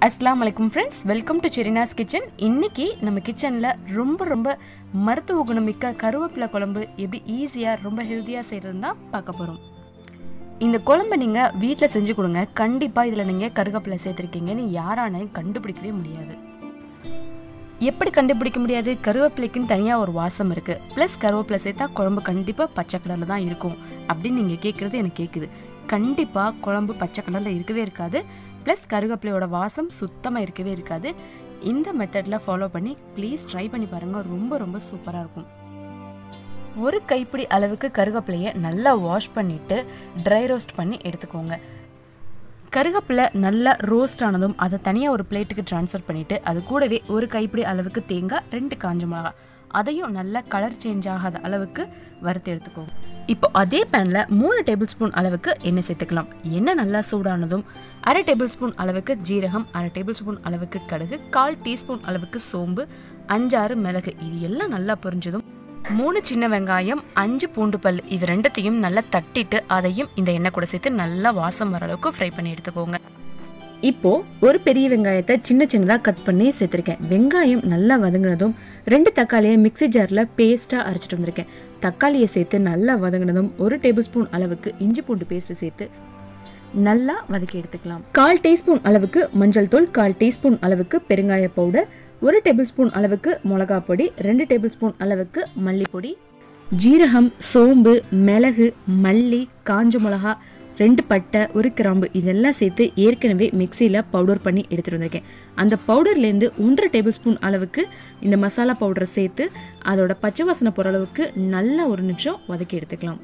அஸ்லாம் வலைக்கும் friends welcome to Serina's kitchen இன்னைக்கு நம்ம கிச்சனில் ரொம்ப ரொம்ப மருத்துவ குணமிக்க கருவேப்பிலை குழம்பு எப்படி ஈஸியாக ரொம்ப ஹெல்த்தியாக செய்கிறது தான் பார்க்க போகிறோம் இந்த குழம்பை நீங்கள் வீட்டில் செஞ்சு கொடுங்க கண்டிப்பாக இதில் நீங்கள் கருவேப்பிலை சேர்த்துருக்கீங்கன்னு யாராலையும் கண்டுபிடிக்கவே முடியாது எப்படி கண்டுபிடிக்க முடியாது கருவேப்பிலைக்குன்னு தனியாக ஒரு வாசம் இருக்குது ப்ளஸ் கருவேப்பிலை சேர்த்தா குழம்பு கண்டிப்பாக பச்சை கலரில் தான் இருக்கும் அப்படின்னு நீங்கள் கேட்குறது எனக்கு கேட்குது கண்டிப்பாக குழம்பு பச்சை கலரில் இருக்கவே இருக்காது ப்ளஸ் கருவேப்பிலையோட வாசம் சுத்தமாக இருக்கவே இருக்காது இந்த மெத்தடில் ஃபாலோ பண்ணி ப்ளீஸ் ட்ரை பண்ணி பாருங்கள் ரொம்ப ரொம்ப சூப்பராக இருக்கும் ஒரு கைப்பிடி அளவுக்கு கருவேப்பிலையை நல்லா வாஷ் பண்ணிவிட்டு ட்ரை ரோஸ்ட் பண்ணி எடுத்துக்கோங்க கருவேப்பிலை நல்லா ரோஸ்ட் ஆனதும் அதை தனியாக ஒரு பிளேட்டுக்கு ட்ரான்ஸ்ஃபர் பண்ணிவிட்டு அது கூடவே ஒரு கைப்பிடி அளவுக்கு தேங்காய் ரெண்டு காஞ்ச மிளகா அதையும் நல்லா கலர் சேஞ்ச் ஆகாத அளவுக்கு வறுத்து எடுத்துக்கோங்க இப்போ அதே பேனில் மூணு டேபிள் ஸ்பூன் அளவுக்கு எண்ணெய் சேர்த்துக்கலாம் எண்ணெய் நல்லா சூடானதும் அரை டேபிள் ஸ்பூன் அளவுக்கு ஜீரகம் அரை டேபிள் ஸ்பூன் அளவுக்கு கடுகு கால் டீஸ்பூன் அளவுக்கு சோம்பு அஞ்சாறு மிளகு இது எல்லாம் நல்லா பொரிஞ்சதும் மூணு சின்ன வெங்காயம் அஞ்சு பூண்டு பல் இது ரெண்டுத்தையும் நல்லா தட்டிட்டு அதையும் இந்த எண்ணெய் கூட சேர்த்து நல்லா வாசம் வர அளவுக்கு ஃப்ரை பண்ணி எடுத்துக்கோங்க இப்போ ஒரு பெரிய வெங்காயத்தை சின்ன சின்னதாக கட் பண்ணி சேர்த்துருக்கேன் வெங்காயம் நல்லா வதங்கினதும் ரெண்டு தக்காளியை மிக்ஸி ஜாரில் பேஸ்ட்டாக அரைச்சிட்டு வந்திருக்கேன் தக்காளியை சேர்த்து நல்லா வதங்கினதும் ஒரு டேபிள் ஸ்பூன் அளவுக்கு இஞ்சி பூண்டு பேஸ்ட்டு சேர்த்து நல்லா வதக்கி எடுத்துக்கலாம் கால் டீஸ்பூன் அளவுக்கு மஞ்சள் தூள் கால் டீஸ்பூன் அளவுக்கு பெருங்காய பவுடர் ஒரு டேபிள் ஸ்பூன் அளவுக்கு மிளகா பொடி ரெண்டு டேபிள் ஸ்பூன் அளவுக்கு மல்லிப்பொடி ஜீரகம் சோம்பு மிளகு மல்லி காஞ்ச மிளகா ரெண்டு பட்டை ஒரு கிராம்பு இதெல்லாம் சேர்த்து ஏற்கனவே மிக்சியில் பவுடர் பண்ணி எடுத்துகிட்டு வந்திருக்கேன் அந்த பவுடர்லேருந்து ஒன்றரை டேபிள் ஸ்பூன் அளவுக்கு இந்த மசாலா பவுடரை சேர்த்து அதோட பச்சை வாசனை போகிற அளவுக்கு நல்லா ஒரு நிமிஷம் வதக்கி எடுத்துக்கலாம்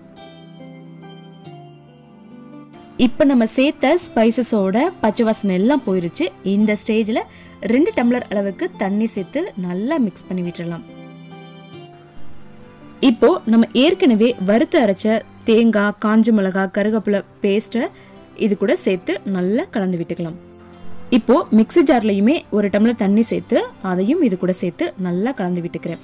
இப்போ நம்ம சேர்த்த ஸ்பைசஸோட பச்சை வாசனை எல்லாம் போயிருச்சு இந்த ஸ்டேஜில் ரெண்டு டம்ளர் அளவுக்கு தண்ணி சேர்த்து நல்லா மிக்ஸ் பண்ணி விட்டுறலாம் இப்போ நம்ம ஏற்கனவே வறுத்து அரைச்ச தேங்காய் காஞ்ச மிளகா கருவேப்பிலை பேஸ்ட்டை இது கூட சேர்த்து நல்லா கலந்து விட்டுக்கலாம் இப்போ மிக்ஸி ஜார்லையுமே ஒரு டம்ளர் தண்ணி சேர்த்து அதையும் இது கூட சேர்த்து நல்லா கலந்து விட்டுக்கிறேன்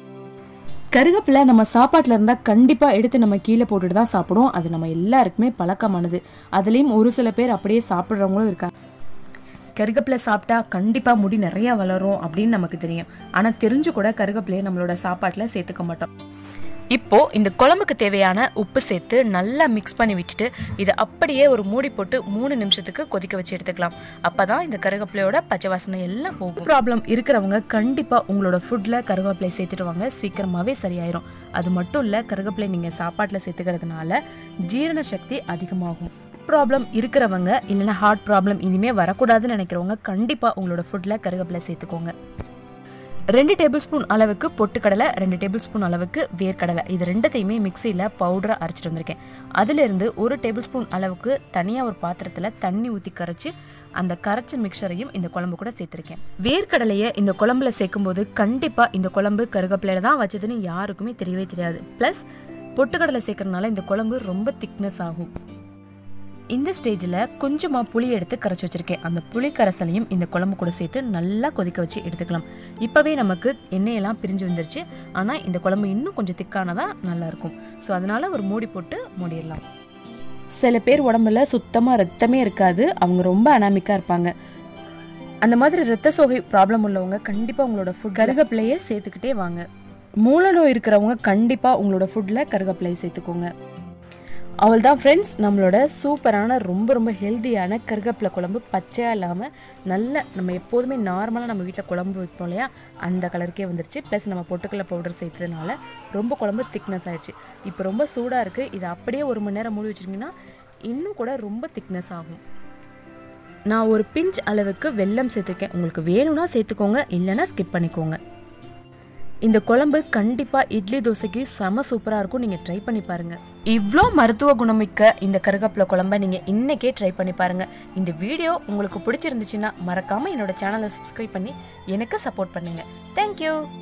கருவேப்பிலை நம்ம சாப்பாட்டில் இருந்தால் கண்டிப்பாக எடுத்து நம்ம கீழே போட்டுட்டு தான் சாப்பிடுவோம் அது நம்ம எல்லாருக்குமே பழக்கமானது அதுலேயும் ஒரு சில பேர் அப்படியே சாப்பிட்றவங்களும் இருக்காங்க கருகப்பிலை சாப்பிட்டா கண்டிப்பாக முடி நிறையா வளரும் அப்படின்னு நமக்கு தெரியும் ஆனால் தெரிஞ்சு கூட கருகப்பிலையை நம்மளோட சாப்பாட்டில் சேர்த்துக்க மாட்டோம் இப்போ இந்த குழம்புக்கு தேவையான உப்பு சேர்த்து நல்லா மிக்ஸ் பண்ணி விட்டுட்டு இதை அப்படியே ஒரு மூடி போட்டு மூணு நிமிஷத்துக்கு கொதிக்க வச்சு எடுத்துக்கலாம் அப்பதான் இந்த கருவேப்பிலையோட பச்சை வாசனை எல்லாம் போகும் ப்ராப்ளம் இருக்கிறவங்க கண்டிப்பா உங்களோட ஃபுட்ல கருவேப்பிலை சேர்த்துட்டு வாங்க சீக்கிரமாவே சரியாயிரும் அது மட்டும் இல்ல கருவேப்பிலை நீங்க சாப்பாட்டுல சேர்த்துக்கிறதுனால ஜீரண சக்தி அதிகமாகும் ப்ராப்ளம் இருக்கிறவங்க இல்லைன்னா ஹார்ட் ப்ராப்ளம் இனிமே வரக்கூடாதுன்னு நினைக்கிறவங்க கண்டிப்பா உங்களோட ஃபுட்ல கருவேப்பிலை சேர்த்துக்கோங்க ரெண்டு டேபிள் ஸ்பூன் அளவுக்கு பொட்டுக்கடலை ரெண்டு டேபிள் ஸ்பூன் அளவுக்கு வேர்க்கடலை இது ரெண்டத்தையுமே மிக்சியில் பவுடராக அரைச்சிட்டு வந்திருக்கேன் அதிலிருந்து ஒரு டேபிள் ஸ்பூன் அளவுக்கு தனியாக ஒரு பாத்திரத்தில் தண்ணி ஊற்றி கரைச்சி அந்த கரைச்ச மிக்சரையும் இந்த குழம்பு கூட சேர்த்துருக்கேன் வேர்க்கடலையை இந்த குழம்புல சேர்க்கும்போது கண்டிப்பாக இந்த குழம்பு கருகப்பிலையில தான் வச்சதுன்னு யாருக்குமே தெரியவே தெரியாது ப்ளஸ் பொட்டுக்கடலை சேர்க்கறதுனால இந்த குழம்பு ரொம்ப திக்னஸ் ஆகும் இந்த ஸ்டேஜில் கொஞ்சமாக புளி எடுத்து கரைச்சி வச்சுருக்கேன் அந்த புளி கரைசலையும் இந்த குழம்பு கூட சேர்த்து நல்லா கொதிக்க வச்சு எடுத்துக்கலாம் இப்போவே நமக்கு எண்ணெயெல்லாம் பிரிஞ்சு வந்துருச்சு ஆனால் இந்த குழம்பு இன்னும் கொஞ்சம் திக்கானதாக நல்லாயிருக்கும் ஸோ அதனால் ஒரு மூடி போட்டு மூடிடலாம் சில பேர் உடம்புல சுத்தமாக ரத்தமே இருக்காது அவங்க ரொம்ப அனாமிக்காக இருப்பாங்க அந்த மாதிரி ரத்த சோகை ப்ராப்ளம் உள்ளவங்க கண்டிப்பாக உங்களோட ஃபுட் கருகப்பிலையே சேர்த்துக்கிட்டே வாங்க மூல நோய் இருக்கிறவங்க கண்டிப்பாக உங்களோட ஃபுட்டில் கருகப்பிலையை சேர்த்துக்கோங்க அவள் தான் ஃப்ரெண்ட்ஸ் நம்மளோட சூப்பரான ரொம்ப ரொம்ப ஹெல்த்தியான கருகப்பிலை குழம்பு பச்சையாக இல்லாமல் நல்ல நம்ம எப்போதுமே நார்மலாக நம்ம வீட்டில் குழம்பு வைப்போம் இல்லையா அந்த கலருக்கே வந்துருச்சு ப்ளஸ் நம்ம பொட்டுக்கடலை பவுடர் சேர்த்ததுனால ரொம்ப குழம்பு திக்னஸ் ஆயிடுச்சு இப்போ ரொம்ப சூடாக இருக்குது இதை அப்படியே ஒரு மணி நேரம் மூடி வச்சிட்டிங்கன்னா இன்னும் கூட ரொம்ப திக்னஸ் ஆகும் நான் ஒரு பிஞ்ச் அளவுக்கு வெல்லம் சேர்த்துருக்கேன் உங்களுக்கு வேணும்னா சேர்த்துக்கோங்க இல்லைன்னா ஸ்கிப் பண்ணிக்கோங்க இந்த குழம்பு கண்டிப்பாக இட்லி தோசைக்கு செம சூப்பராக இருக்கும் நீங்கள் ட்ரை பண்ணி பாருங்கள் இவ்வளோ மருத்துவ குணமிக்க இந்த கருகப்பிலை குழம்பை நீங்கள் இன்றைக்கே ட்ரை பண்ணி பாருங்கள் இந்த வீடியோ உங்களுக்கு பிடிச்சிருந்துச்சுன்னா மறக்காமல் என்னோட சேனலை சப்ஸ்கிரைப் பண்ணி எனக்கு சப்போர்ட் பண்ணுங்கள் தேங்க்யூ